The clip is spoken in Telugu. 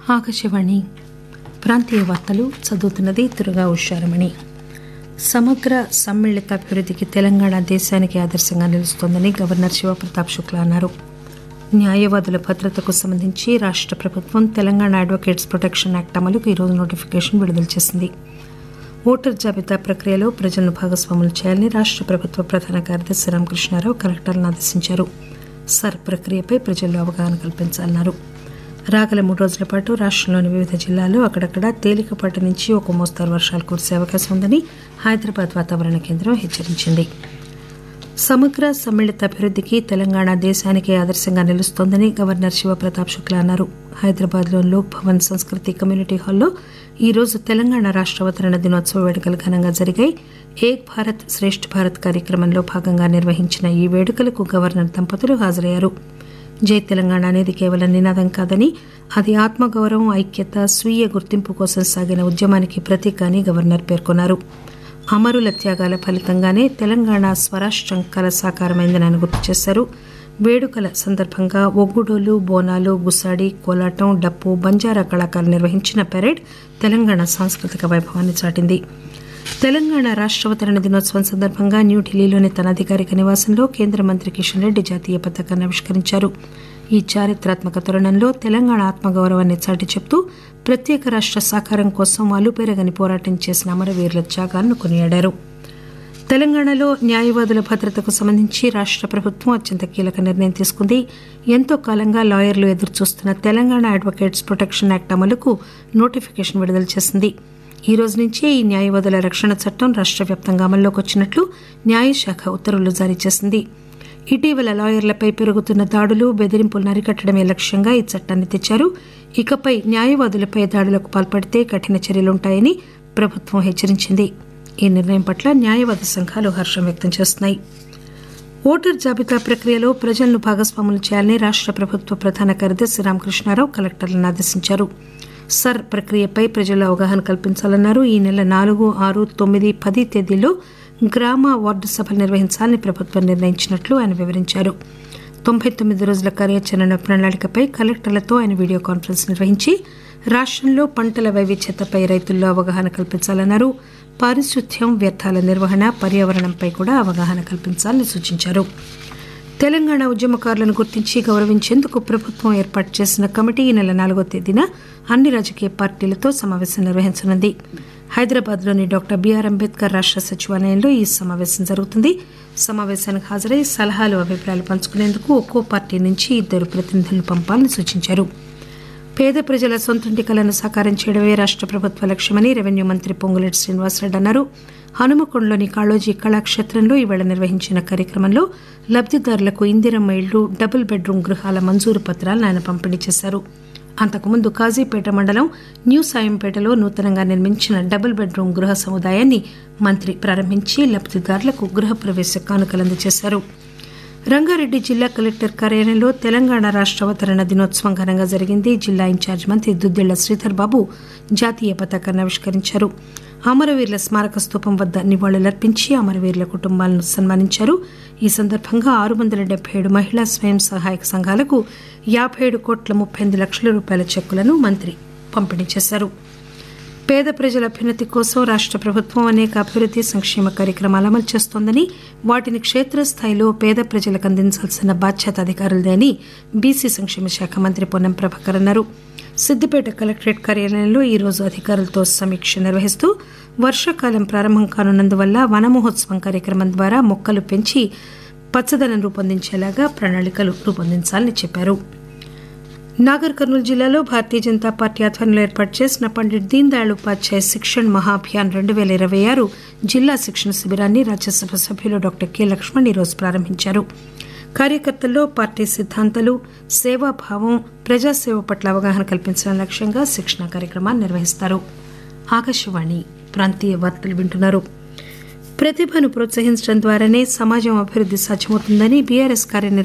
ఆకాశవాణి ప్రాంతీయ వార్తలు చదువుతున్నది దుర్గా ఉషారమణి సమగ్ర సమ్మిళిత అభివృద్ధికి తెలంగాణ దేశానికి ఆదర్శంగా నిలుస్తోందని గవర్నర్ శివప్రతాప్ శుక్లా అన్నారు న్యాయవాదుల భద్రతకు సంబంధించి రాష్ట ప్రభుత్వం తెలంగాణ అడ్వకేట్స్ ప్రొటెక్షన్ యాక్ట్ అమలుకు ఈరోజు నోటిఫికేషన్ విడుదల చేసింది ఓటర్ జాబితా ప్రక్రియలో ప్రజలను భాగస్వాములు చేయాలని రాష్ట ప్రభుత్వ ప్రధాన కార్యదర్శి రామకృష్ణారావు కలెక్టర్లను ఆదేశించారు సర్ ప్రక్రియపై ప్రజల్లో అవగాహన కల్పించాలన్నారు రాగల మూడు రోజుల పాటు రాష్టంలోని వివిధ జిల్లాల్లో అక్కడక్కడ తేలికపాటి నుంచి ఒక మోస్తారు వర్షాలు కురిసే అవకాశం ఉందని హైదరాబాద్ వాతావరణ కేంద్రం హెచ్చరించింది సమగ్ర సమ్మిళిత అభివృద్ధికి తెలంగాణ దేశానికి ఆదర్శంగా నిలుస్తోందని గవర్నర్ శివప్రతాప్ శుక్లా అన్నారు హైదరాబాద్లోని లోక్ భవన్ సంస్కృతి కమ్యూనిటీ హాల్లో ఈ రోజు తెలంగాణ రాష్ట అవతరణ దినోత్సవ వేడుకలు ఘనంగా జరిగాయి ఏక్ భారత్ శ్రేష్ఠ భారత్ కార్యక్రమంలో భాగంగా నిర్వహించిన ఈ వేడుకలకు గవర్నర్ దంపతులు హాజరయ్యారు జై తెలంగాణ అనేది కేవలం నినాదం కాదని అది ఆత్మగౌరవం ఐక్యత స్వీయ గుర్తింపు కోసం సాగిన ఉద్యమానికి ప్రతీక అని గవర్నర్ పేర్కొన్నారు అమరుల త్యాగాల ఫలితంగానే తెలంగాణ స్వరాష్ట్రం కల సాకారమైందని ఆయన గుర్తు చేశారు వేడుకల సందర్భంగా ఒగ్గుడోలు బోనాలు గుసాడి కోలాటం డప్పు బంజారా కళాకారులు నిర్వహించిన పెరేడ్ తెలంగాణ సాంస్కృతిక వైభవాన్ని చాటింది తెలంగాణ రాష్ట్రావతరణ దినోత్సవం సందర్భంగా న్యూఢిల్లీలోని తన అధికారిక నివాసంలో కేంద్ర మంత్రి కిషన్ రెడ్డి జాతీయ పతాకాన్ని ఆవిష్కరించారు ఈ చారిత్రాత్మక తరుణంలో తెలంగాణ ఆత్మగౌరవాన్ని చాటి చెప్తూ ప్రత్యేక రాష్ట్ర సాకారం కోసం అలుపెరగని పోరాటం చేసిన అమరవీరుల త్యాగాలను కొనియాడారు తెలంగాణలో న్యాయవాదుల భద్రతకు సంబంధించి రాష్ట ప్రభుత్వం అత్యంత కీలక నిర్ణయం తీసుకుంది ఎంతో కాలంగా లాయర్లు ఎదురుచూస్తున్న తెలంగాణ అడ్వకేట్స్ ప్రొటెక్షన్ యాక్ట్ అమలుకు నోటిఫికేషన్ విడుదల చేసింది ఈ రోజు నుంచే ఈ న్యాయవాదుల రక్షణ చట్టం రాష్ట్ర వ్యాప్తంగా అమల్లోకి వచ్చినట్లు న్యాయశాఖ ఉత్తర్వులు జారీ చేసింది ఇటీవల లాయర్లపై పెరుగుతున్న దాడులు బెదిరింపులను అరికట్టడమే లక్ష్యంగా ఈ చట్టాన్ని తెచ్చారు ఇకపై న్యాయవాదులపై దాడులకు పాల్పడితే కఠిన చర్యలుంటాయని ప్రభుత్వం హెచ్చరించింది ఈ నిర్ణయం పట్ల న్యాయవాద సంఘాలు హర్షం వ్యక్తం చేస్తున్నాయి ఓటర్ జాబితా ప్రక్రియలో ప్రజలను భాగస్వాములు చేయాలని రాష్ట ప్రభుత్వ ప్రధాన కార్యదర్శి రామకృష్ణారావు కలెక్టర్లను ఆదేశించారు సర్ ప్రక్రియపై ప్రజల్లో అవగాహన కల్పించాలన్నారు ఈ నెల నాలుగు ఆరు తొమ్మిది పది తేదీల్లో గ్రామ వార్డు సభలు నిర్వహించాలని ప్రభుత్వం నిర్ణయించినట్లు ఆయన వివరించారు తొంభై తొమ్మిది రోజుల కార్యాచరణ ప్రణాళికపై కలెక్టర్లతో ఆయన వీడియో కాన్ఫరెన్స్ నిర్వహించి రాష్టంలో పంటల వైవిధ్యతపై రైతుల్లో అవగాహన కల్పించాలన్నారు పారిశుద్ధ్యం వ్యర్థాల నిర్వహణ పర్యావరణంపై కూడా అవగాహన కల్పించాలని సూచించారు తెలంగాణ ఉద్యమకారులను గుర్తించి గౌరవించేందుకు ప్రభుత్వం ఏర్పాటు చేసిన కమిటీ ఈ నెల నాలుగో తేదీన అన్ని రాజకీయ పార్టీలతో సమావేశం నిర్వహించనుంది హైదరాబాద్లోని డాక్టర్ బీఆర్ అంబేద్కర్ రాష్ట సచివాలయంలో ఈ సమావేశం జరుగుతుంది సమావేశానికి హాజరై సలహాలు అభిప్రాయాలు పంచుకునేందుకు ఒక్కో పార్టీ నుంచి ఇద్దరు ప్రతినిధులను పంపాలని సూచించారు పేద ప్రజల సొంతంటి కలను సాకారం చేయడమే రాష్ట ప్రభుత్వ లక్ష్యమని రెవెన్యూ మంత్రి పొంగులేటి శ్రీనివాసరెడ్డి అన్నారు హనుమకొండలోని కాళోజీ కళాక్షేత్రంలో ఈవేళ నిర్వహించిన కార్యక్రమంలో లబ్దిదారులకు ఇందిరమ్మ ఇళ్లు డబుల్ బెడ్రూమ్ గృహాల మంజూరు పత్రాలను ఆయన పంపిణీ చేశారు అంతకుముందు కాజీపేట మండలం న్యూ సాయంపేటలో నూతనంగా నిర్మించిన డబుల్ బెడ్రూమ్ గృహ సముదాయాన్ని మంత్రి ప్రారంభించి లబ్దిదారులకు గృహప్రవేశ కానుకలు అందజేశారు రంగారెడ్డి జిల్లా కలెక్టర్ కార్యాలయంలో తెలంగాణ రాష్ట అవతరణ దినోత్సవం ఘనంగా జరిగింది జిల్లా ఇన్ఛార్జ్ మంత్రి దుద్దిళ్ల శ్రీధర్ బాబు జాతీయ పతాకాన్ని ఆవిష్కరించారు అమరవీరుల స్మారక స్తూపం వద్ద నివాళులర్పించి అమరవీరుల కుటుంబాలను సన్మానించారు ఈ సందర్భంగా ఆరు వందల డెబ్బై ఏడు మహిళా స్వయం సహాయక సంఘాలకు యాబై ఏడు కోట్ల ముప్పై ఎనిమిది లక్షల రూపాయల చెక్కులను మంత్రి పంపిణీ చేశారు పేద ప్రజల అభ్యున్నతి కోసం రాష్ట ప్రభుత్వం అనేక అభివృద్ది సంక్షేమ కార్యక్రమాలు అమలు చేస్తోందని వాటిని క్షేత్రస్థాయిలో పేద ప్రజలకు అందించాల్సిన బాధ్యత అధికారులదే అని బీసీ సంక్షేమ శాఖ మంత్రి పొన్నం ప్రభాకర్ అన్నారు సిద్దిపేట కలెక్టరేట్ కార్యాలయంలో ఈ రోజు అధికారులతో సమీక్ష నిర్వహిస్తూ వర్షాకాలం ప్రారంభం కానున్నందువల్ల వన మహోత్సవం కార్యక్రమం ద్వారా మొక్కలు పెంచి పచ్చదనం రూపొందించేలాగా ప్రణాళికలు రూపొందించాలని చెప్పారు నాగర్ కర్నూలు జిల్లాలో భారతీయ జనతా పార్టీ ఆధ్వర్యంలో ఏర్పాటు చేసిన పండిట్ దీన్ దయాళ్ ఉపాధ్యాయ శిక్షణ్ మహాభియాన్ రెండు వేల ఇరవై ఆరు జిల్లా శిక్షణ శిబిరాన్ని రాజ్యసభ సభ్యులు డాక్టర్ కె లక్ష్మణ్ ఈరోజు ప్రారంభించారు కార్యకర్తల్లో పార్టీ సిద్ధాంతాలు సేవాభావం ప్రజాసేవ పట్ల అవగాహన కల్పించడం లక్ష్యంగా శిక్షణ కార్యక్రమాన్ని నిర్వహిస్తారు ఆకాశవాణి ప్రాంతీయ వార్తలు వింటున్నారు ప్రతిభను ప్రోత్సహించడం ద్వారానే సమాజం అభివృద్ది సాధ్యమవుతుందని బీఆర్ఎస్ కార్యనిర్వహణ